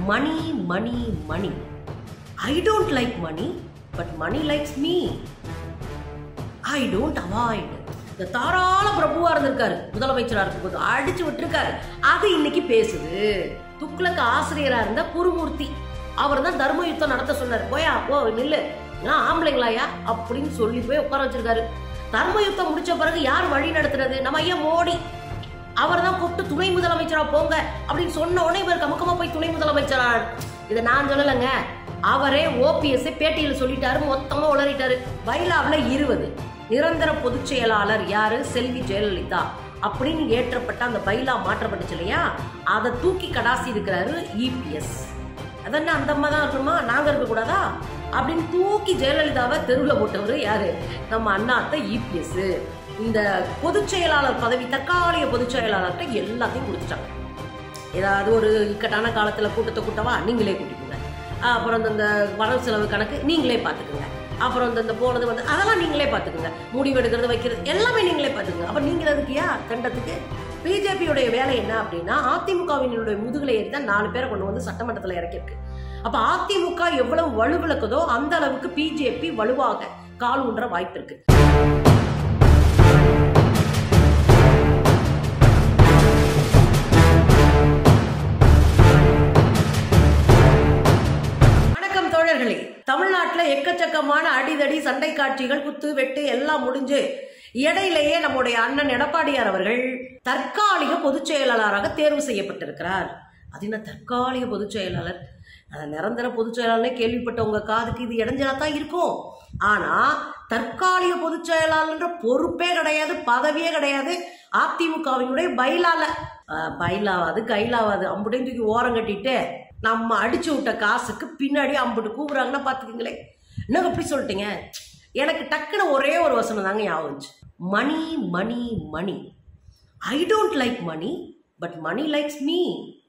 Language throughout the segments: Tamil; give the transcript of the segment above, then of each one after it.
money money money I don't like money but money likes me I don't avoid இந்த தாராள பிரபுவா இருந்திருக்காரு முதலமைச்சரா இருக்கும்போது அடிச்சு விட்டுருக்காரு அது இன்னைக்கு பேசுது துக்ளக் ஆசிரியரா இருந்த குருமூர்த்தி அவர் தான் தர்ம யுத்தம் நடத்த சொன்னார் போயா போ நில்லு நான் ஆம்பளைங்களாயா அப்படின்னு சொல்லி போய் உட்கார வச்சிருக்காரு தர்ம யுத்தம் முடிச்ச பிறகு யார் வழி நடத்துறது நம்ம ஐயா மோடி அவர் தான் கூப்பிட்டு துணை முதலமைச்சரா போங்க அப்படின்னு சொன்ன உடனே இவர் கமக்கமா போய் துணை முதலமைச்சரா இதை நான் சொல்லலைங்க அவரே ஓபிஎஸ் பேட்டியில் சொல்லிட்டாரு மொத்தமா உளறிட்டாரு பைலாவில் இருபது நிரந்தர பொதுச் செயலாளர் யாரு செல்வி ஜெயலலிதா அப்படின்னு ஏற்றப்பட்ட அந்த பைலா மாற்றப்பட்டுச்சு இல்லையா அதை தூக்கி கடாசி இருக்கிறாரு இபிஎஸ் அதென்ன அந்த அம்மா தான் இருக்கணுமா நாங்க இருக்கக்கூடாதா அப்படின்னு தூக்கி ஜெயலலிதாவை தெருவில் போட்டவர் யாரு நம்ம அண்ணாத்த இபிஎஸ் இந்த பொதுச் செயலாளர் பதவி தற்காலிக பொதுச் செயலாளர்கிட்ட எல்லாத்தையும் கொடுத்துட்டாங்க ஏதாவது ஒரு இக்கட்டான காலத்தில் கூட்டத்தை கூட்டவா நீங்களே கூட்டிக்கோங்க அப்புறம் இந்த- இந்த வரவு செலவு கணக்கு நீங்களே பார்த்துக்குங்க அப்புறம் இந்த- இந்த போனது வந்து அதெல்லாம் நீங்களே பார்த்துக்குங்க முடிவு எடுக்கிறது வைக்கிறது எல்லாமே நீங்களே பார்த்துக்குங்க அப்போ நீங்கள் இருக்கியா தண்டத்துக்கு பிஜேபியுடைய வேலை என்ன அப்படின்னா அதிமுகவினுடைய முதுகுல ஏறி தான் நாலு பேரை கொண்டு வந்து சட்டமன்றத்தில் இறக்கியிருக்கு அப்போ அதிமுக எவ்வளவு வலுவிழக்குதோ அந்த அளவுக்கு பிஜேபி வலுவாக கால் ஊன்ற வாய்ப்பு இருக்கு வணக்கம் தோழர்களே தமிழ்நாட்டுல எக்கச்சக்கமான அடிதடி சண்டை காட்சிகள் குத்து வெட்டு எல்லாம் முடிஞ்சு இடையிலேயே நம்முடைய அண்ணன் எடப்பாடியார் அவர்கள் தற்காலிக பொதுச் செயலாளராக தேர்வு செய்யப்பட்டிருக்கிறார் அது என்ன தற்காலிக பொதுச் செயலாளர் அஹ் நிரந்தர பொதுச் செயலாளர்னே கேள்விப்பட்ட உங்க காதுக்கு இது இடைஞ்சலா தான் இருக்கும் ஆனா தற்காலிக பொதுச் செயலாளர்ன்ற பொறுப்பே கிடையாது பதவியே கிடையாது அதிமுகவினுடைய பைலால அஹ் பைலாவாது கைலாவாது அம்புடையும் தூக்கி ஓரம் கட்டிட்டு நம்ம அடிச்சு விட்ட காசுக்கு பின்னாடி அம்புட்டு கூவுறாங்கன்னா பாத்துக்கங்களேன் என்னங்க அப்படி சொல்லிட்டீங்க எனக்கு டக்குன்னு ஒரே ஒரு வசனம் தாங்க ஞாபகம் வந்துச்சு money money money I don't like money but money likes me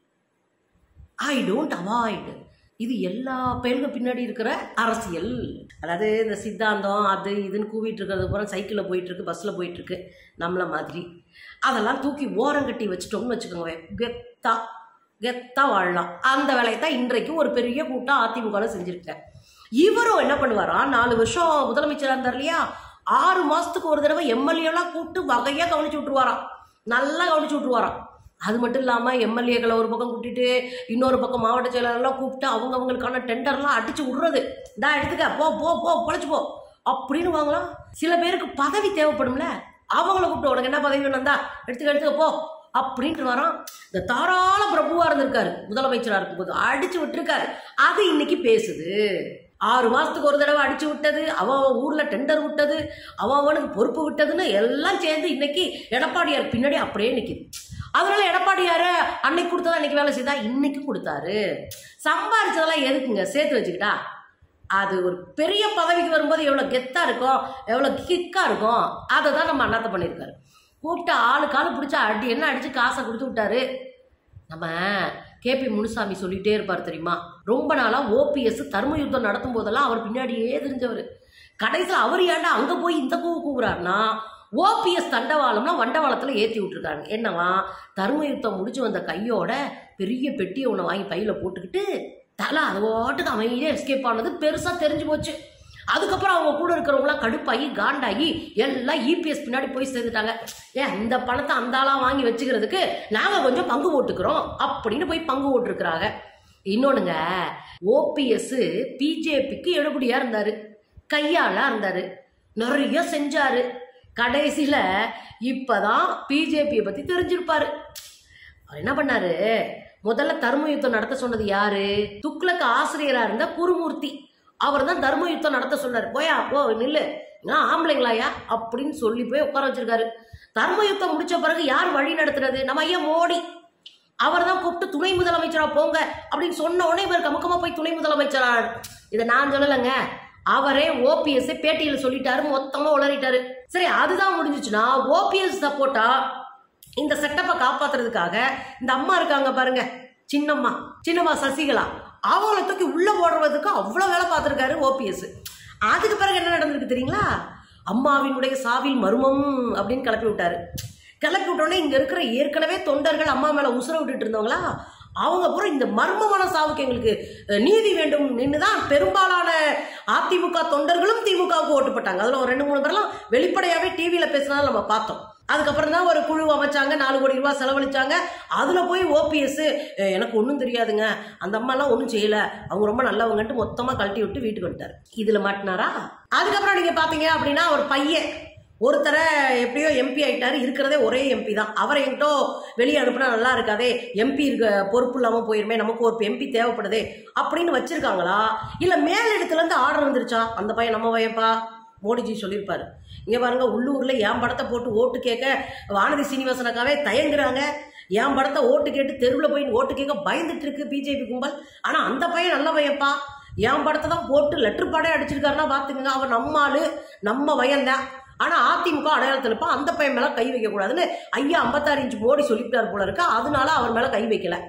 I don't avoid இது எல்லா பேருக்கு பின்னாடி இருக்கிற அரசியல் அதாவது இந்த சித்தாந்தம் அது இதுன்னு கூவிட்டு இருக்கிறது பூரா சைக்கிளில் போயிட்டு இருக்கு பஸ்ஸில் போயிட்டு இருக்கு நம்மள மாதிரி அதெல்லாம் தூக்கி ஓரம் கட்டி வச்சுட்டோம்னு வச்சுக்கோங்க கெத்தா கெத்தா வாழலாம் அந்த வேலையை தான் இன்றைக்கு ஒரு பெரிய கூட்டம் அதிமுகவில் செஞ்சிருக்கேன் இவரும் என்ன பண்ணுவாரா நாலு வருஷம் முதலமைச்சராக இருந்தார் இல்லையா ஆறு மாசத்துக்கு ஒரு தடவை எம்எல்ஏலாம் கூப்பிட்டு வகையாக கவனிச்சு விட்டுருவாராம் நல்லா கவனிச்சு விட்டுருவாராம் அது மட்டும் இல்லாமல் எம்எல்ஏக்களை ஒரு பக்கம் கூட்டிட்டு இன்னொரு பக்கம் மாவட்ட செயலாளர்லாம் கூப்பிட்டு அவங்க அவங்களுக்கான டெண்டர்லாம் அடிச்சு விடுறது டா எடுத்துக்க போ போ போ பொழைச்சு போ அப்படின்னு வாங்கலாம் சில பேருக்கு பதவி தேவைப்படும்ல அவங்கள கூப்பிட்டு உனக்கு என்ன பதவி வேணும் தான் எடுத்துக்க எடுத்துக்க போ அப்படின்ட்டு வரான் இந்த தாராள பிரபுவா இருந்திருக்காரு முதலமைச்சரா இருக்கும்போது அடிச்சு விட்டுருக்காரு அது இன்னைக்கு பேசுது ஆறு மாசத்துக்கு ஒரு தடவை அடிச்சு விட்டது அவன் அவன் ஊர்ல டெண்டர் விட்டது அவன் அவனுக்கு பொறுப்பு விட்டதுன்னு எல்லாம் சேர்ந்து இன்னைக்கு எடப்பாடியார் பின்னாடி அப்படியே நிக்குது அதனால எடப்பாடியார அன்னைக்கு கொடுத்ததா இன்னைக்கு வேலை செய்தா இன்னைக்கு கொடுத்தாரு சம்பாரிச்சதெல்லாம் எதுக்குங்க சேர்த்து வச்சுக்கிட்டா அது ஒரு பெரிய பதவிக்கு வரும்போது எவ்வளோ கெத்தா இருக்கும் எவ்வளோ கிக்கா இருக்கும் அதை தான் நம்ம அண்ணாத்த பண்ணியிருக்காரு கூப்பிட்டு ஆளுக்கு ஆளு பிடிச்சா அடி என்ன அடிச்சு காசை கொடுத்து விட்டாரு நம்ம கேபி முனுசாமி சொல்லிட்டே இருப்பார் தெரியுமா ரொம்ப நாளா ஓபிஎஸ் தர்ம யுத்தம் நடத்தும் போதெல்லாம் அவர் பின்னாடியே தெரிஞ்சவர் கடைசியில் அவர் ஏன்டா அங்க போய் இந்த கூவு கூவுறாருன்னா ஓபிஎஸ் தண்டவாளம்னா வண்டவாளத்துல ஏத்தி விட்டுருக்காங்க என்னவா தர்ம யுத்தம் முடிச்சு வந்த கையோட பெரிய பெட்டியை ஒன்று வாங்கி பையில போட்டுக்கிட்டு தலை அது பாட்டுக்கு அமைதியாக எஸ்கேப் ஆனது பெருசா தெரிஞ்சு போச்சு அதுக்கப்புறம் அவங்க கூட இருக்கிறவங்களாம் கடுப்பாகி காண்டாகி எல்லாம் இபிஎஸ் பின்னாடி போய் சேர்ந்துட்டாங்க ஏன் இந்த பணத்தை அந்த ஆளாக வாங்கி வச்சுக்கிறதுக்கு நாங்கள் கொஞ்சம் பங்கு போட்டுக்கிறோம் அப்படின்னு போய் பங்கு போட்டுருக்குறாங்க இன்னொன்னுங்க ஓபிஎஸ் பிஜேபிக்கு எடுபடியாக இருந்தார் கையாளாக இருந்தார் நிறைய செஞ்சாரு கடைசியில் இப்போதான் பிஜேபியை பற்றி தெரிஞ்சிருப்பாரு அவர் என்ன பண்ணாரு முதல்ல தர்ம யுத்தம் நடத்த சொன்னது யாரு துக்ளக் ஆசிரியரா இருந்த குருமூர்த்தி அவர் தான் தர்ம யுத்தம் நடத்த சொன்னாரு போயா போ நில்லு நான் ஆம்பளைங்களாயா அப்படின்னு சொல்லி போய் உட்கார வச்சிருக்காரு தர்ம யுத்தம் முடிச்ச பிறகு யார் வழி நடத்துறது நம்ம ஐயா மோடி அவர் தான் கூப்பிட்டு துணை முதலமைச்சரா போங்க அப்படின்னு சொன்ன உடனே இவர் கமக்கமா போய் துணை முதலமைச்சரா இதை நான் சொல்லலைங்க அவரே ஓபிஎஸ் பேட்டியில் சொல்லிட்டாரு மொத்தமா உளறிட்டாரு சரி அதுதான் முடிஞ்சுச்சுன்னா ஓபிஎஸ் சப்போர்ட்டா இந்த செட்டப்பை காப்பாத்துறதுக்காக இந்த அம்மா இருக்காங்க பாருங்க சின்னம்மா சின்னம்மா சசிகலா அவங்கள தூக்கி உள்ள ஓடுறதுக்கு அவ்வளவு வேலை பார்த்துருக்காரு ஓபிஎஸ் அதுக்கு பிறகு என்ன நடந்திருக்கு தெரியுங்களா அம்மாவினுடைய சாவில் மர்மம் அப்படின்னு கிளப்பி விட்டாரு கிளப்பி விட்டோடனே இங்க இருக்கிற ஏற்கனவே தொண்டர்கள் அம்மா மேல உசுர விட்டுட்டு இருந்தவங்களா அவங்க அப்புறம் இந்த மர்மமான சாவுக்கு எங்களுக்கு அஹ், நீதி வேண்டும் தான் பெரும்பாலான அதிமுக தொண்டர்களும் திமுகவுக்கு ஓட்டு போட்டாங்க அதுல ஒரு ரெண்டு மூணு பேர்லாம் வெளிப்படையாவே டிவியில பேசினாலும் நம்ம பார்த்தோம் அதுக்கப்புறம் தான் ஒரு குழு அமைச்சாங்க நாலு கோடி ரூபாய் செலவழிச்சாங்க அதுல போய் ஓபிஎஸ் எனக்கு ஒன்றும் தெரியாதுங்க அந்த அம்மாலாம் ஒன்றும் செய்யல அவங்க ரொம்ப நல்லவங்கன்ட்டு மொத்தமா கழட்டி விட்டு வீட்டுக்கு வந்துட்டாரு இதுல மாட்டினாரா அதுக்கப்புறம் நீங்க பாத்தீங்க அப்படின்னா ஒரு பையன் ஒருத்தரை எப்படியோ எம்பி ஆயிட்டாரு இருக்கிறதே ஒரே எம்பி தான் அவரை எங்கிட்ட வெளியே அனுப்புனா நல்லா இருக்காதே எம்பி இருக்க பொறுப்பு இல்லாம போயிருமே நமக்கு ஒரு எம்பி தேவைப்படுதே அப்படின்னு வச்சிருக்காங்களா இல்ல மேலிடத்துல இருந்து ஆர்டர் வந்துருச்சா அந்த பையன் நம்ம பையப்பா மோடிஜி சொல்லியிருப்பாரு இங்க பாருங்க உள்ளூர்ல என் படத்தை போட்டு ஓட்டு கேட்க வானதி சீனிவாசனக்காவே தயங்குறாங்க என் படத்தை ஓட்டு கேட்டு தெருவில் போய் ஓட்டு கேட்க பயந்துட்டு இருக்கு பிஜேபி கும்பல் ஆனா அந்த பையன் நல்ல பையன்ப்பா என் படத்தை தான் போட்டு லெட்டர் பாடே அடிச்சிருக்காருன்னா பாத்துக்கங்க அவர் நம்ம ஆளு நம்ம வயந்தான் ஆனா அதிமுக அடையாளத்தில் இருப்பா அந்த பையன் மேல கை வைக்க கூடாதுன்னு ஐயா ஐம்பத்தாறு இன்ச்சு மோடி சொல்லிட்டார் போல இருக்கு அதனால அவர் மேல கை வைக்கல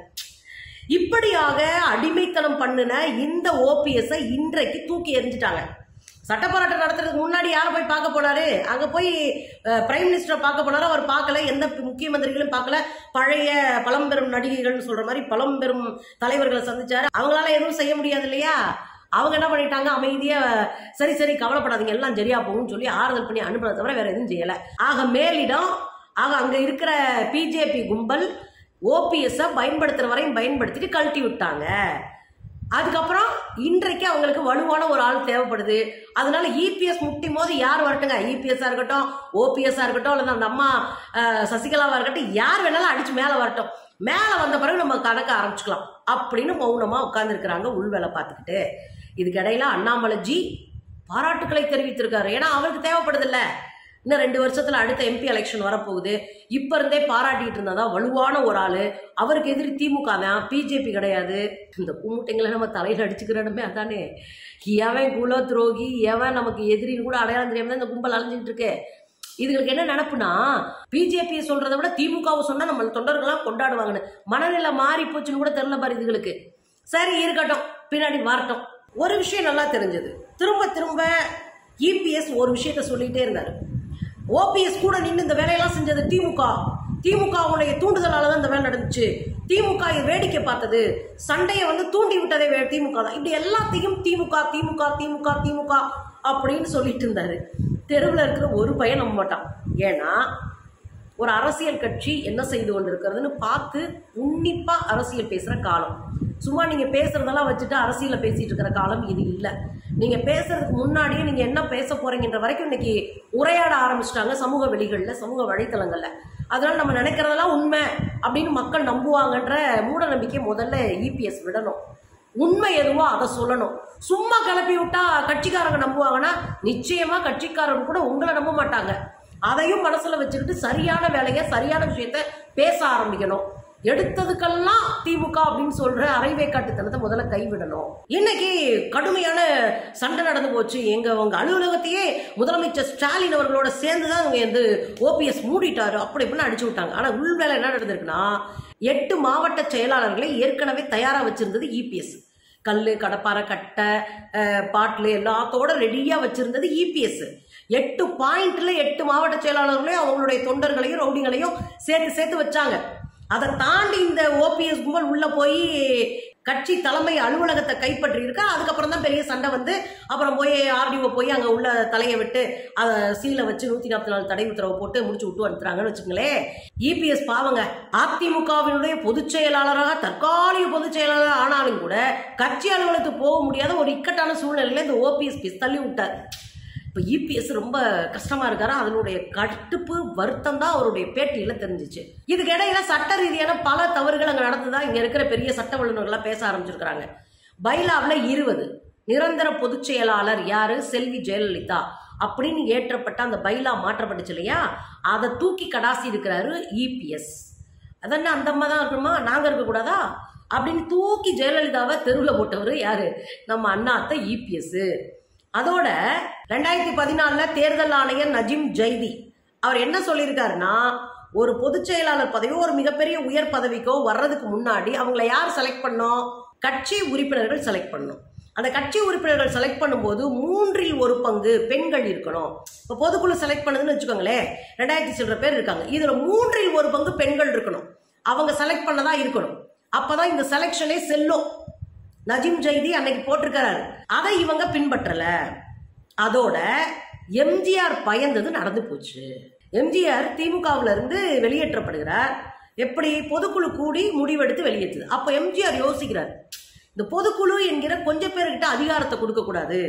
இப்படியாக அடிமைத்தனம் பண்ணின இந்த ஓபிஎஸ் இன்றைக்கு தூக்கி எறிஞ்சிட்டாங்க சட்ட போராட்டம் நடத்துறதுக்கு முன்னாடி யாரை போய் பார்க்க போனாரு அங்க போய் பிரைம் மினிஸ்டரை பார்க்க போனாரு அவர் பார்க்கல எந்த முக்கிய மந்திரிகளும் பார்க்கல பழைய பழம்பெரும் நடிகைகள்னு சொல்ற மாதிரி பழம்பெரும் தலைவர்களை சந்திச்சாரு அவங்களால எதுவும் செய்ய முடியாது இல்லையா அவங்க என்ன பண்ணிட்டாங்க அமைதியா சரி சரி கவலைப்படாதீங்க எல்லாம் சரியா போகும்னு சொல்லி ஆறுதல் பண்ணி அனுப்புறத தவிர வேற எதுவும் செய்யல ஆக மேலிடம் ஆக அங்க இருக்கிற பிஜேபி கும்பல் ஓபிஎஸ் பயன்படுத்துற வரையும் பயன்படுத்திட்டு கழட்டி விட்டாங்க அதுக்கப்புறம் இன்றைக்கு அவங்களுக்கு வலுவான ஒரு ஆள் தேவைப்படுது அதனால இபிஎஸ் முட்டி போது யார் வரட்டுங்க இபிஎஸ்ஸா இருக்கட்டும் ஓபிஎஸ்ஸா இருக்கட்டும் அல்லது அந்த அம்மா அஹ், சசிகலாவா இருக்கட்டும் யார் வேணாலும் அடிச்சு மேல வரட்டும் மேல வந்த பிறகு நம்ம கணக்க ஆரம்பிச்சுக்கலாம் அப்படின்னு மௌனமா உட்கார்ந்துருக்கிறாங்க உள் வேலை பார்த்துக்கிட்டு இதுக்கிடையில அண்ணாமலைஜி பாராட்டுக்களை தெரிவித்திருக்காரு ஏன்னா அவருக்கு தேவைப்படுதில்ல இன்னும் ரெண்டு வருஷத்துல அடுத்த எம்பி எலெக்ஷன் வரப்போகுது இப்ப இருந்தே பாராட்டிட்டு இருந்ததா வலுவான ஒரு ஆளு அவருக்கு எதிரி திமுக தான் பிஜேபி கிடையாது இந்த கூமுட்டைங்களை நம்ம தலையில அடிச்சுக்கிறோமே அதானே எவன் குல துரோகி எவன் நமக்கு எதிரின்னு கூட அடையாளம் தெரியாம தான் இந்த கும்பல் அலைஞ்சிட்டு இருக்கு இதுகளுக்கு என்ன நினப்புனா பிஜேபியை சொல்றதை விட திமுகவை சொன்னா நம்ம தொண்டர்கள்லாம் கொண்டாடுவாங்கன்னு மனநிலை மாறி போச்சுன்னு கூட தெரியல பாரு இதுகளுக்கு சரி இருக்கட்டும் பின்னாடி வரட்டும் ஒரு விஷயம் நல்லா தெரிஞ்சது திரும்ப திரும்ப இபிஎஸ் ஒரு விஷயத்த சொல்லிட்டே இருந்தாரு ஓபிஎஸ் கூட நின்று இந்த வேலையெல்லாம் செஞ்சது திமுக திமுகவுடைய தூண்டுதலால தான் இந்த வேலை நடந்துச்சு திமுக இதை வேடிக்கை பார்த்தது சண்டையை வந்து தூண்டி விட்டதே வே- திமுக தான் இப்படி எல்லாத்தையும் திமுக திமுக திமுக திமுக அப்படின்னு சொல்லிட்டு இருந்தாரு தெருவில் இருக்கிற ஒரு பையன் நம்ப மாட்டான் ஏன்னா ஒரு அரசியல் கட்சி என்ன செய்து கொண்டிருக்கிறதுன்னு பார்த்து உன்னிப்பா அரசியல் பேசுற காலம் சும்மா நீங்க பேசுறதெல்லாம் வச்சுட்டு அரசியல பேசிட்டு இருக்கிற காலம் இது இல்ல நீங்க பேசுறதுக்கு முன்னாடியே நீங்க என்ன பேச போறீங்கன்ற வரைக்கும் இன்னைக்கு உரையாட ஆரம்பிச்சிட்டாங்க சமூக வெளிகள்ல சமூக வலைத்தளங்கள்ல அதனால நம்ம நினைக்கிறதெல்லாம் உண்மை அப்படின்னு மக்கள் நம்புவாங்கன்ற மூட நம்பிக்கை முதல்ல இபிஎஸ் விடணும் உண்மை எதுவோ அதை சொல்லணும் சும்மா கிளப்பி விட்டா கட்சிக்காரங்க நம்புவாங்கன்னா நிச்சயமா காரங்க கூட உங்களை நம்ப மாட்டாங்க அதையும் மனசுல வச்சுக்கிட்டு சரியான வேலையை சரியான விஷயத்த பேச ஆரம்பிக்கணும் எடுத்ததுக்கெல்லாம் திமுக அப்படின்னு சொல்ற அரைவே காட்டுத்தனத்தை முதல்ல கைவிடணும் இன்னைக்கு கடுமையான சண்டை நடந்து போச்சு எங்க உங்க அலுவலகத்தையே முதலமைச்சர் ஸ்டாலின் அவர்களோட சேர்ந்து தான் இவங்க வந்து ஓபிஎஸ் மூடிட்டாரு அப்படி இப்படின்னு அடிச்சு விட்டாங்க ஆனா உள் வேலை என்ன நடந்திருக்குன்னா எட்டு மாவட்ட செயலாளர்களை ஏற்கனவே தயாரா வச்சிருந்தது இபிஎஸ் கல் கடப்பாறை கட்டை அஹ், பாட்டில் எல்லாத்தோட ரெடியாக வச்சிருந்தது இபிஎஸ் எட்டு பாயிண்ட்ல எட்டு மாவட்ட செயலாளர்களையும் அவங்களுடைய தொண்டர்களையும் ரவுடிங்களையும் சேர்த்து சேர்த்து வச்சாங்க அதை தாண்டி இந்த ஓபிஎஸ் கும்பல் உள்ள போய் கட்சி தலைமை அலுவலகத்தை கைப்பற்றி இருக்கா அதுக்கப்புறம் தான் பெரிய சண்டை வந்து அப்புறம் போய் ஆர்டிஓ போய் அங்கே உள்ள தலையை விட்டு அதை சீலை வச்சு நூற்றி நாற்பத்தி நாலு தடை உத்தரவு போட்டு முடிச்சு விட்டு வந்துட்டாங்கன்னு வச்சுங்களேன் இபிஎஸ் பாவங்க அதிமுகவினுடைய பொதுச் செயலாளராக தற்காலிக பொதுச் செயலாளர் ஆனாலும் கூட கட்சி அலுவலகத்துக்கு போக முடியாத ஒரு இக்கட்டான சூழ்நிலையில இந்த ஓபிஎஸ் பீஸ் தள்ளி விட்டார் இப்போ இபிஎஸ் ரொம்ப கஷ்டமா இருக்காரு அதனுடைய கட்டுப்பு வருத்தம் தான் அவருடைய பேட்டியில தெரிஞ்சிச்சு இதுக்கு இடையில சட்ட ரீதியான பல தவறுகள் அங்க நடந்ததா இங்க இருக்கிற பெரிய சட்ட வல்லுநர்கள்லாம் பேச ஆரம்பிச்சிருக்கிறாங்க பைலாவில் இருபது நிரந்தர பொதுச் செயலாளர் யாரு செல்வி ஜெயலலிதா அப்படின்னு ஏற்றப்பட்ட அந்த பைலா மாற்றப்பட்டுச்சு இல்லையா அதை தூக்கி கடாசி இருக்கிறாரு இபிஎஸ் அதென்ன அந்த அம்மா தான் இருக்கணுமா நாங்க இருக்கக்கூடாதா அப்படின்னு தூக்கி ஜெயலலிதாவை தெருவில் போட்டவர் யாரு நம்ம அண்ணாத்த இபிஎஸ் அதோட ரெண்டாயிரத்தி பதினாலுல தேர்தல் ஆணையர் நஜீம் ஜைதி அவர் என்ன சொல்லியிருக்காருன்னா ஒரு பொதுச் செயலாளர் பதவியோ ஒரு மிகப்பெரிய உயர் பதவிக்கோ வர்றதுக்கு முன்னாடி அவங்கள யார் செலக்ட் பண்ணோம் கட்சி உறுப்பினர்கள் செலக்ட் பண்ணணும் அந்த கட்சி உறுப்பினர்கள் செலக்ட் பண்ணும்போது மூன்றில் ஒரு பங்கு பெண்கள் இருக்கணும் இப்போ பொதுக்குழு செலக்ட் பண்ணதுன்னு வச்சுக்கோங்களேன் ரெண்டாயிரத்தி சில்லற பேர் இருக்காங்க இதுல மூன்றில் ஒரு பங்கு பெண்கள் இருக்கணும் அவங்க செலக்ட் பண்ணதா இருக்கணும் அப்பதான் இந்த செலெக்ஷனே செல்லும் நஜீம் ஜெய்தி அன்னைக்கு போட்டிருக்கிறாரு அதை இவங்க பின்பற்றல அதோட எம்ஜிஆர் பயந்தது நடந்து போச்சு எம்ஜிஆர் திமுகவுல இருந்து வெளியேற்றப்படுகிறார் எப்படி பொதுக்குழு கூடி முடிவெடுத்து வெளியேற்றுது அப்ப எம்ஜிஆர் யோசிக்கிறார் இந்த பொதுக்குழு என்கிற கொஞ்சம் பேர்கிட்ட அதிகாரத்தை கொடுக்க கூடாது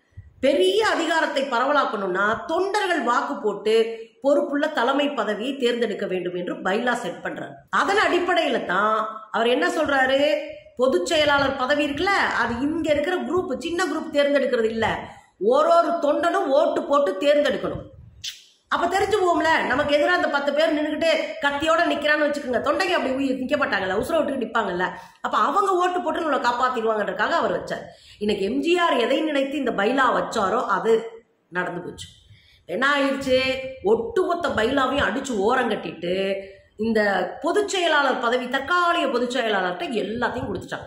பெரிய அதிகாரத்தை பரவலாக்கணும்னா தொண்டர்கள் வாக்கு போட்டு பொறுப்புள்ள தலைமை பதவியை தேர்ந்தெடுக்க வேண்டும் என்று பைலா செட் பண்றார் அதன் அடிப்படையில தான் அவர் என்ன சொல்றாரு பொதுச் செயலாளர் பதவி இருக்குல்ல அது இங்க இருக்கிற குரூப் சின்ன குரூப் தேர்ந்தெடுக்கிறது இல்ல ஒரு ஒரு தொண்டனும் ஓட்டு போட்டு தேர்ந்தெடுக்கணும் அப்ப தெரிஞ்சு போகும்ல நமக்கு எதிராக அந்த பத்து பேர் நின்றுக்கிட்டு கத்தியோட நிக்கிறான்னு வச்சுக்கோங்க தொண்டைக்கு அப்படி உயிர் நிக்க மாட்டாங்கல்ல உசுர விட்டுட்டு நிப்பாங்கல்ல அப்ப அவங்க ஓட்டு போட்டு நம்மளை காப்பாத்திடுவாங்கன்றக்காக அவர் வச்சார் இன்னைக்கு எம்ஜிஆர் எதை நினைத்து இந்த பைலா வச்சாரோ அது நடந்து போச்சு என்ன ஆயிடுச்சு ஒட்டுமொத்த பைலாவையும் அடிச்சு ஓரம் கட்டிட்டு இந்த பொதுச் செயலாளர் பதவி தற்காலிக பொதுச் செயலாளர்கிட்ட எல்லாத்தையும் கொடுத்துட்டாங்க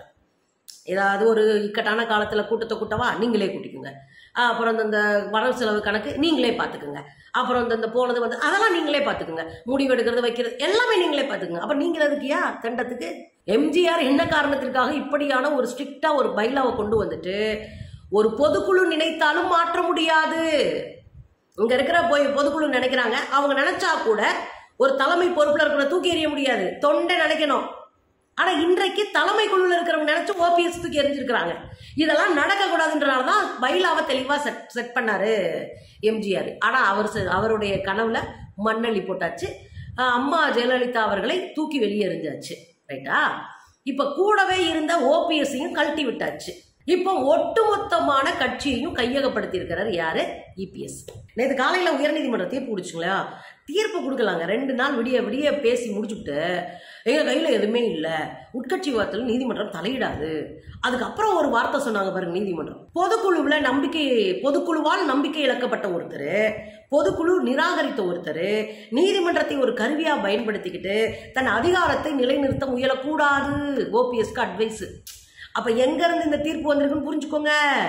ஏதாவது ஒரு இக்கட்டான காலத்தில் கூட்டத்தை கூட்டவா நீங்களே கூட்டிக்குங்க ஆஹ் அப்புறம் இந்த- இந்த வரவு செலவு கணக்கு நீங்களே பார்த்துக்குங்க அப்புறம் இந்த- இந்த போனது வந்து அதெல்லாம் நீங்களே பார்த்துக்குங்க முடிவு எடுக்கிறது வைக்கிறது எல்லாமே நீங்களே பார்த்துக்குங்க அப்போ நீங்கள் எதுக்குயா தண்டத்துக்கு எம்ஜிஆர் என்ன காரணத்திற்காக இப்படியான ஒரு ஸ்ட்ரிக்டா ஒரு பைலாவை கொண்டு வந்துட்டு ஒரு பொதுக்குழு நினைத்தாலும் மாற்ற முடியாது இங்க இருக்கிற போய் பொதுக்குழு நினைக்கிறாங்க அவங்க நினைச்சா கூட ஒரு தலைமை பொறுப்புல இருக்கிற தூக்கி எறிய முடியாது தொண்டை நினைக்கணும் ஆனா இன்றைக்கு தலைமை குழுல இருக்கிறவங்க நினைச்சு ஓபிஎஸ் தூக்கி எறிஞ்சிருக்கிறாங்க இதெல்லாம் நடக்க கூடாதுன்றனால தான் பைலாவை தெளிவா செட் செட் பண்ணாரு எம்ஜிஆர் ஆனா அவர் செ- அவருடைய கனவுல மண்ணள்ளி போட்டாச்சு அஹ் அம்மா ஜெயலலிதா அவர்களை தூக்கி வெளியே எறிஞ்சாச்சு ரைட்டா இப்ப கூடவே இருந்த ஓபிஎஸ்ஸையும் கழட்டி விட்டாச்சு இப்போ ஒட்டுமொத்தமான கட்சியையும் கையகப்படுத்தி இருக்கிறார் யாரு இபிஎஸ் நேற்று காலையில உயர்நீதிமன்ற தீர்ப்பு குடிச்சுங்களா தீர்ப்பு கொடுக்கலாங்க ரெண்டு நாள் விடிய விடிய பேசி முடிச்சுட்டு எங்க கையில எதுவுமே இல்லை உட்கட்சி விவாதத்தில் நீதிமன்றம் தலையிடாது அதுக்கப்புறம் ஒரு வார்த்தை சொன்னாங்க பாருங்க நீதிமன்றம் பொதுக்குழுவுல நம்பிக்கை பொதுக்குழுவால் நம்பிக்கை இழக்கப்பட்ட ஒருத்தர் பொதுக்குழு நிராகரித்த ஒருத்தர் நீதிமன்றத்தை ஒரு கருவியா பயன்படுத்திக்கிட்டு தன் அதிகாரத்தை நிலைநிறுத்த முயலக்கூடாது ஓபிஎஸ்க்கு அட்வைஸ் அப்ப எங்க இருந்து இந்த தீர்ப்பு வந்திருக்குன்னு புரிஞ்சுக்கோங்க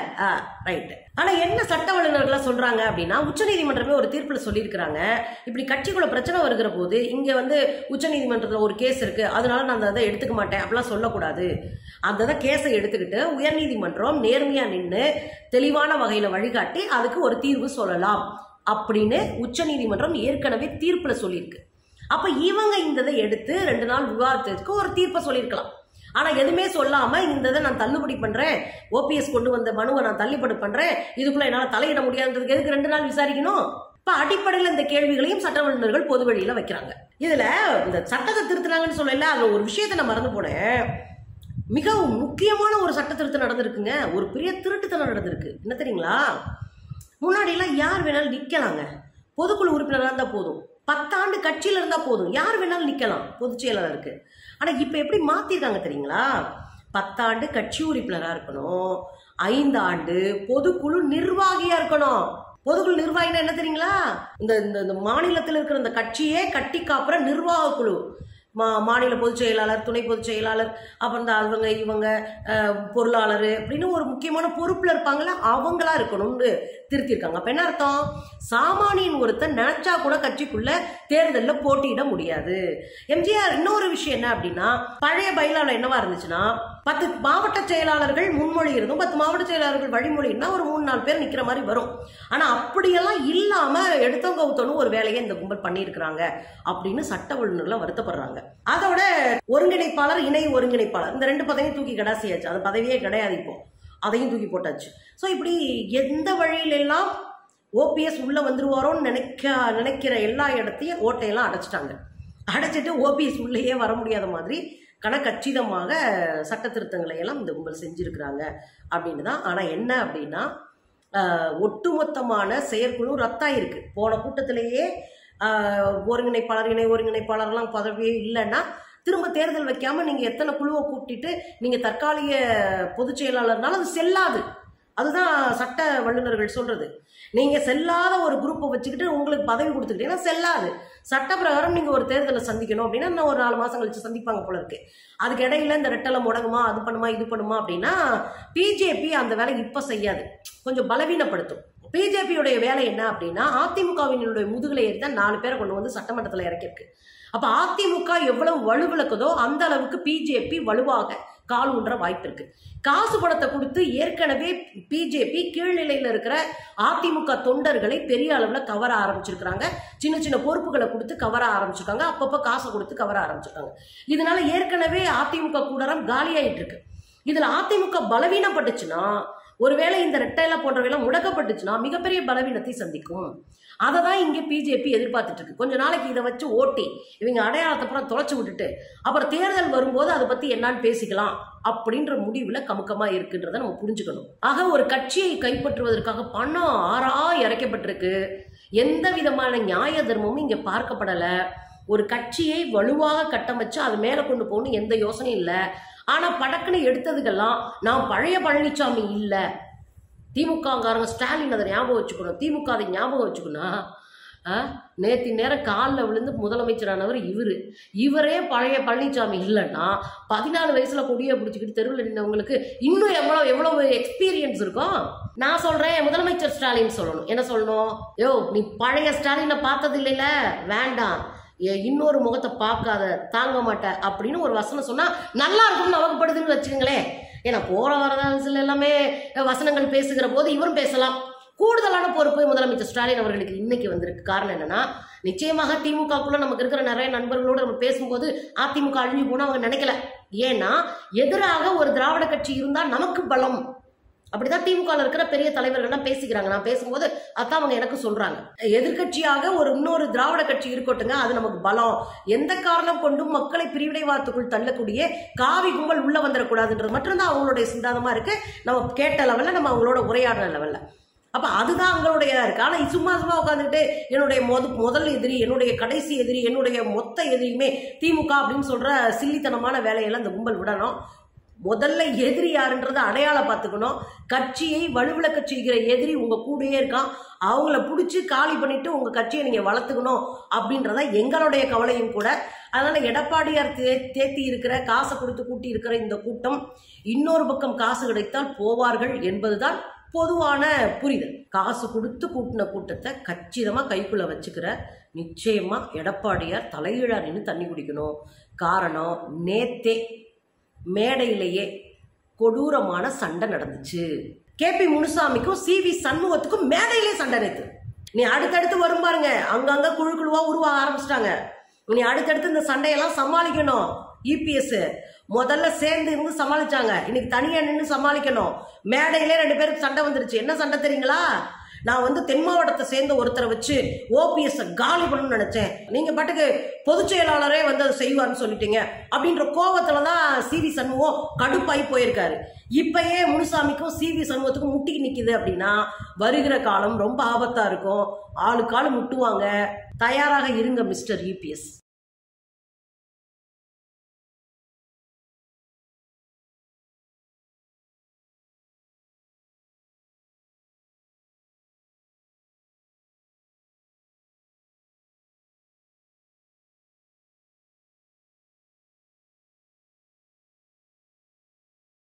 ரைட் ஆனா என்ன சட்ட வல்லுநர்களா சொல்றாங்க அப்படின்னா உச்சநீதிமன்றமே ஒரு தீர்ப்புல சொல்லியிருக்கிறாங்க இப்படி கட்சிக்குள்ள பிரச்சனை வருகிற போது இங்க வந்து உச்சநீதிமன்றத்துல ஒரு கேஸ் இருக்கு அதனால நான் அந்த அதை எடுத்துக்க மாட்டேன் அப்படிலாம் சொல்லக்கூடாது அந்த கேஸை எடுத்துக்கிட்டு உயர்நீதிமன்றம் நேர்மையா நின்று தெளிவான வகையில வழிகாட்டி அதுக்கு ஒரு தீர்வு சொல்லலாம் அப்படின்னு உச்சநீதிமன்றம் ஏற்கனவே தீர்ப்புல சொல்லியிருக்கு அப்ப இவங்க இந்த இதை எடுத்து ரெண்டு நாள் விவாதத்துக்கு ஒரு தீர்ப்பை சொல்லியிருக்கலாம் ஆனா எதுவுமே சொல்லாம இந்த இதை நான் தள்ளுபடி பண்றேன் ஓபிஎஸ் கொண்டு வந்த மனுவை நான் தள்ளுபடி பண்றேன் இதுக்குள்ள என்னால தலையிட முடியாதுன்றதுக்கு எதுக்கு ரெண்டு நாள் விசாரிக்கணும் இப்ப அடிப்படையில் இந்த கேள்விகளையும் சட்ட வல்லுநர்கள் பொது வழியில வைக்கிறாங்க இதுல இந்த சட்டத்தை திருத்தினாங்கன்னு சொல்லல அதுல ஒரு விஷயத்தை நான் மறந்து போனேன் மிகவும் முக்கியமான ஒரு சட்ட திருத்தம் நடந்திருக்குங்க ஒரு பெரிய திருட்டுத்தனம் நடந்திருக்கு என்ன தெரியுங்களா முன்னாடியெல்லாம் யார் வேணாலும் நிக்கலாங்க பொதுக்குழு உறுப்பினராக இருந்தால் போதும் பத்தாண்டு கட்சியில் இருந்தால் போதும் யார் வேணாலும் நிற்கலாம் பொதுச் செயலாளருக்கு ஆனால் இப்போ எப்படி மாற்றிருக்காங்க தெரியுங்களா பத்தாண்டு கட்சி உறுப்பினராக இருக்கணும் ஐந்து ஆண்டு பொதுக்குழு நிர்வாகியாக இருக்கணும் பொதுக்குழு நிர்வாகினா என்ன தெரியுங்களா இந்த இந்த இந்த மாநிலத்தில் இருக்கிற இந்த கட்சியே கட்டி காப்புற நிர்வாக குழு மா மாநில பொதுச் செயலாளர் துணை பொதுச் செயலாளர் அப்புறம் இந்த அவங்க இவங்க அஹ், பொருளாளர் அப்படின்னு ஒரு முக்கியமான பொறுப்புல இருப்பாங்கல்ல அவங்களா இருக்கணும்னு திருத்திருக்காங்க அப்ப என்ன அர்த்தம் சாமானியன் ஒருத்தன் நினைச்சா கூட கட்சிக்குள்ள தேர்தலில் போட்டியிட முடியாது எம்ஜிஆர் இன்னொரு விஷயம் என்ன அப்படின்னா பழைய பைலாவில் என்னவா இருந்துச்சுன்னா பத்து மாவட்ட செயலாளர்கள் முன்மொழிகிறதும் பத்து மாவட்ட செயலாளர்கள் வழிமொழின்னா ஒரு மூணு நாலு பேர் நிக்கிற மாதிரி வரும் ஆனா அப்படியெல்லாம் இல்லாம எடுத்தவங்க கவுத்தனும் ஒரு வேலையை இந்த கும்பல் பண்ணியிருக்கிறாங்க அப்படின்னு சட்ட வல்லுநர்கள் வருத்தப்படுறாங்க அதோட ஒருங்கிணைப்பாளர் இணை ஒருங்கிணைப்பாளர் இந்த ரெண்டு பதவியும் தூக்கி கடாசியாச்சு அது பதவியே கிடையாது இப்போ அதையும் தூக்கி போட்டாச்சு ஸோ இப்படி எந்த வழியிலெல்லாம் ஓபிஎஸ் உள்ள வந்துருவாரோன்னு நினைக்க நினைக்கிற எல்லா இடத்தையும் ஓட்டையெல்லாம் அடைச்சிட்டாங்க அடைச்சிட்டு ஓபிஎஸ் உள்ளேயே வர முடியாத மாதிரி கணக்கச்சிதமாக சட்ட திருத்தங்களை எல்லாம் இந்த கும்பல் செஞ்சிருக்கிறாங்க அப்படின்னு தான் ஆனால் என்ன அப்படின்னா ஆஹ், ஒட்டுமொத்தமான செயற்குழு ரத்தாயிருக்கு போன கூட்டத்திலேயே ஆஹ், ஒருங்கிணைப்பாளர் இணை ஒருங்கிணைப்பாளர்லாம் பதவியே இல்லைன்னா திரும்ப தேர்தல் வைக்காம நீங்க எத்தனை குழுவை கூட்டிட்டு நீங்க தற்காலிக பொதுச் செயலாளர்னாலும் அது செல்லாது அதுதான் சட்ட வல்லுநர்கள் சொல்றது நீங்க செல்லாத ஒரு குரூப்பை வச்சுக்கிட்டு உங்களுக்கு பதவி கொடுத்துக்கிட்டீங்கன்னா செல்லாது சட்ட பிரகாரம் நீங்க ஒரு தேர்தலை சந்திக்கணும் அப்படின்னா இன்னும் ஒரு நாலு மாசம் கழிச்சு சந்திப்பாங்க போல இருக்கு அதுக்கு இடையில இந்த ரெட்டலை முடங்குமா அது பண்ணுமா இது பண்ணுமா அப்படின்னா பிஜேபி அந்த வேலை இப்ப செய்யாது கொஞ்சம் பலவீனப்படுத்தும் பிஜேபியுடைய வேலை என்ன அப்படின்னா அதிமுகவினுடைய முதுகுல ஏறி தான் நாலு பேரை கொண்டு வந்து சட்டமன்றத்தில் இறக்கியிருக்கு அப்ப அதிமுக எவ்வளவு வலுவிழக்குதோ அந்த அளவுக்கு பிஜேபி வலுவாக கால் ஊன்ற வாய்ப்பு இருக்கு காசு பணத்தை கொடுத்து ஏற்கனவே பிஜேபி கீழ்நிலையில இருக்கிற அதிமுக தொண்டர்களை பெரிய அளவுல கவர ஆரம்பிச்சிருக்கிறாங்க சின்ன சின்ன பொறுப்புகளை கொடுத்து கவர ஆரம்பிச்சிருக்காங்க அப்பப்போ காசை கொடுத்து கவர ஆரம்பிச்சிருக்காங்க இதனால ஏற்கனவே அதிமுக கூடரம் காலியாயிட்டு இருக்கு இதுல அதிமுக பலவீனப்பட்டுச்சுன்னா ஒருவேளை இந்த ரெட்டையெல்லாம் போன்றவையெல்லாம் முடக்கப்பட்டுச்சுன்னா மிகப்பெரிய பலவீனத்தை சந்திக்கும் அதை தான் இங்கே பிஜேபி எதிர்பார்த்துட்டு இருக்கு கொஞ்ச நாளைக்கு இதை வச்சு ஓட்டி இவங்க அடையாளத்தை அப்புறம் தொலைச்சு விட்டுட்டு அப்புறம் தேர்தல் வரும்போது அதை பத்தி என்னன்னு பேசிக்கலாம் அப்படின்ற முடிவுல கமுக்கமா இருக்குன்றதை நம்ம புரிஞ்சுக்கணும் ஆக ஒரு கட்சியை கைப்பற்றுவதற்காக பணம் ஆறா இறைக்கப்பட்டிருக்கு எந்த விதமான நியாய தர்மமும் இங்க பார்க்கப்படல ஒரு கட்சியை வலுவாக கட்டமைச்சு அது மேல கொண்டு போகணும் எந்த யோசனையும் இல்லை ஆனா படக்குன்னு எடுத்ததுக்கெல்லாம் நான் பழைய பழனிசாமி இல்ல திமுககாரங்க ஸ்டாலின் அதை ஞாபகம் வச்சுக்கணும் திமுக அதை ஞாபகம் வச்சுக்கணும் ஆ, நேத்தி நேரம் காலில் விழுந்து முதலமைச்சரானவர் இவரு இவரே பழைய பழனிசாமி இல்லைன்னா பதினாலு வயசுல கொடியை பிடிச்சிக்கிட்டு தெருவில் நின்றவங்களுக்கு இன்னும் எவ்வளோ எவ்வளவு எக்ஸ்பீரியன்ஸ் இருக்கும் நான் சொல்றேன் முதலமைச்சர் ஸ்டாலின் சொல்லணும் என்ன சொல்லணும் யோ நீ பழைய ஸ்டாலினை பார்த்தது இல்லைல்ல வேண்டாம் ஏ, இன்னொரு முகத்தை பார்க்காத தாங்க மாட்ட அப்படின்னு ஒரு வசனம் சொன்னா நல்லா இருக்கும்னு அவகப்படுதுன்னு வச்சுக்கோங்களேன் ஏன்னா போற வரதாசில் எல்லாமே வசனங்கள் பேசுகிற போது இவரும் பேசலாம் கூடுதலான பொறுப்பு முதலமைச்சர் ஸ்டாலின் அவர்களுக்கு இன்னைக்கு வந்திருக்கு காரணம் என்னன்னா நிச்சயமாக திமுகக்குள்ள நமக்கு இருக்கிற நிறைய நண்பர்களோடு நம்ம பேசும்போது அதிமுக அழிஞ்சு போனா அவங்க நினைக்கல ஏன்னா எதிராக ஒரு திராவிட கட்சி இருந்தா நமக்கு பலம் அப்படிதான் திமுக இருக்கிற பெரிய தலைவர்கள்லாம் பேசிக்கிறாங்க நான் பேசும்போது அதான் அவங்க எனக்கு சொல்றாங்க எதிர்க்கட்சியாக ஒரு இன்னொரு திராவிட கட்சி இருக்கட்டுங்க அது நமக்கு பலம் எந்த காரணம் கொண்டும் மக்களை பிரிவினைவாதத்துக்குள் தள்ளக்கூடிய காவி கும்பல் உள்ள வந்துடக்கூடாதுன்றது மட்டும்தான் அவங்களுடைய சிந்தாந்தமா இருக்கு நம்ம கேட்ட லெவல்ல நம்ம அவங்களோட உரையாடுற லெவல்ல அப்ப அதுதான் அவங்களுடைய இருக்கு ஆனா சும்மா சும்மா உட்காந்துட்டு என்னுடைய முத முதல் எதிரி என்னுடைய கடைசி எதிரி என்னுடைய மொத்த எதிரியுமே திமுக அப்படின்னு சொல்ற சில்லித்தனமான வேலையெல்லாம் இந்த கும்பல் விடணும் முதல்ல எதிரி யாருன்றதை அடையாளம் பார்த்துக்கணும் கட்சியை வலுவிளக்க செய்கிற எதிரி உங்க கூடயே இருக்கான் அவங்கள பிடிச்சி காலி பண்ணிட்டு உங்க கட்சியை நீங்க வளர்த்துக்கணும் அப்படின்றத எங்களுடைய கவலையும் கூட அதனால எடப்பாடியார் தே தேத்தி இருக்கிற காசை கொடுத்து கூட்டி இருக்கிற இந்த கூட்டம் இன்னொரு பக்கம் காசு கிடைத்தால் போவார்கள் என்பதுதான் பொதுவான புரிதல் காசு கொடுத்து கூட்டின கூட்டத்தை கச்சிதமா கைக்குள்ள வச்சுக்கிற நிச்சயமா எடப்பாடியார் தலைகீழா நின்று தண்ணி குடிக்கணும் காரணம் நேத்தே மேடையிலேயே கொடூரமான சண்டை நடந்துச்சு கேபி முனுசாமிக்கும் சி வி சண்முகத்துக்கும் மேடையிலே சண்டை நேத்து நீ அடுத்தடுத்து வரும் பாருங்க அங்கங்க குழு குழுவா உருவாக ஆரம்பிச்சிட்டாங்க நீ அடுத்தடுத்து இந்த சண்டையெல்லாம் சமாளிக்கணும் இபிஎஸ் முதல்ல சேர்ந்து இருந்து சமாளிச்சாங்க இன்னைக்கு தனியா நின்று சமாளிக்கணும் மேடையிலே ரெண்டு பேருக்கு சண்டை வந்துருச்சு என்ன சண்டை தெரியுங்களா நான் வந்து தென் மாவட்டத்தை சேர்ந்த ஒருத்தரை வச்சு ஓபிஎஸ் காலி பண்ணணும்னு நினைச்சேன் நீங்க பாட்டுக்கு பொதுச் செயலாளரே வந்து அதை செய்வார்னு சொல்லிட்டீங்க அப்படின்ற கோவத்துல தான் சிவி சண்முகம் கடுப்பாகி போயிருக்காரு இப்பயே முனுசாமிக்கும் சிவி சண்முகத்துக்கும் முட்டிக்கு நிக்குது அப்படின்னா வருகிற காலம் ரொம்ப ஆபத்தா இருக்கும் ஆளுக்கு ஆளு முட்டுவாங்க தயாராக இருங்க மிஸ்டர் யூபிஎஸ்